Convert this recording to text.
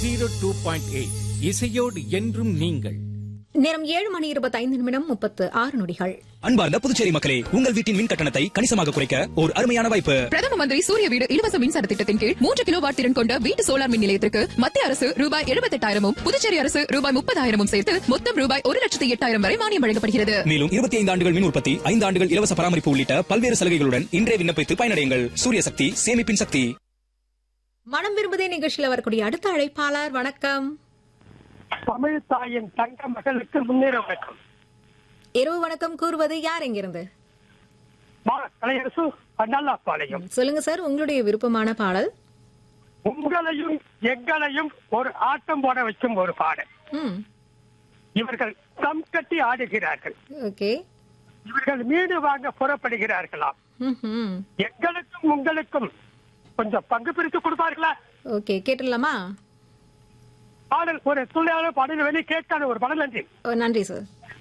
zero two point eight இசையோடு என்றும் நீங்கள் நேரம் ஏழு மணி இருபத்தைந்து நிமிடம் முப்பத்து ஆறு நொடிகள் அன்பார்ந்த புதுச்சேரி மக்களே உங்கள் வீட்டின் மின் கட்டணத்தை கணிசமாக குறைக்க ஒரு அருமையான வாய்ப்பு பிரதம மந்திரி சூரிய வீடு இலவச மின்சார திட்டத்தின் கீழ் மூன்று கிலோ வாட் திறன் கொண்ட வீட்டு சோலார் மின் நிலையத்திற்கு மத்திய அரசு ரூபாய் எழுபத்தெட்டாயிரமும் புதுச்சேரி அரசு ரூபாய் முப்பதாயிரமும் சேர்த்து மொத்தம் ரூபாய் ஒரு லட்சத்தி எட்டாயிரம் வரை மானியம் வழங்கப்படுகிறது மேலும் இருபத்தி ஐந்து ஆண்டுகள் மின் உற்பத்தி ஐந்து ஆண்டுகள் இலவச பராமரிப்பு உள்ளிட்ட பல்வேறு சலுகைகளுடன் இன்றே விண்ணப்பித்து பயனடையுங்கள் சூரிய சக்தி சேமிப்பின் சக்தி மனம் விரும்புதே நிகழ்ச்சியில் வரக்கூடிய அடுத்த அழைப்பாளர் வணக்கம் தமிழ் தாயின் தங்க மகளுக்கு முன்னேற வணக்கம் இரவு வணக்கம் கூறுவது யார் எங்கிருந்து மா கலையரசு அண்ணாப்பாளையம் சொல்லுங்க சார் உங்களுடைய விருப்பமான பாடல் உங்களையும் எங்களையும் ஒரு ஆட்டம் போட வைக்கும் ஒரு பாடல் ம் இவர்கள் தம் கட்டி ஆடுகிறார்கள் ஓகே இவர்கள் மீடு வாங்க புறப்படுகிறார்களாம் ம் எங்களுக்கும் உங்களுக்கும் கொஞ்சம் பங்கு பிரித்து கொடுப்பார்களா ஓகே கேட்டுடலாமா பாடல் ஒரு துணையான பாடல் வெளியே கேட்காத ஒரு பாடல் நன்றி ஓ, நன்றி சார்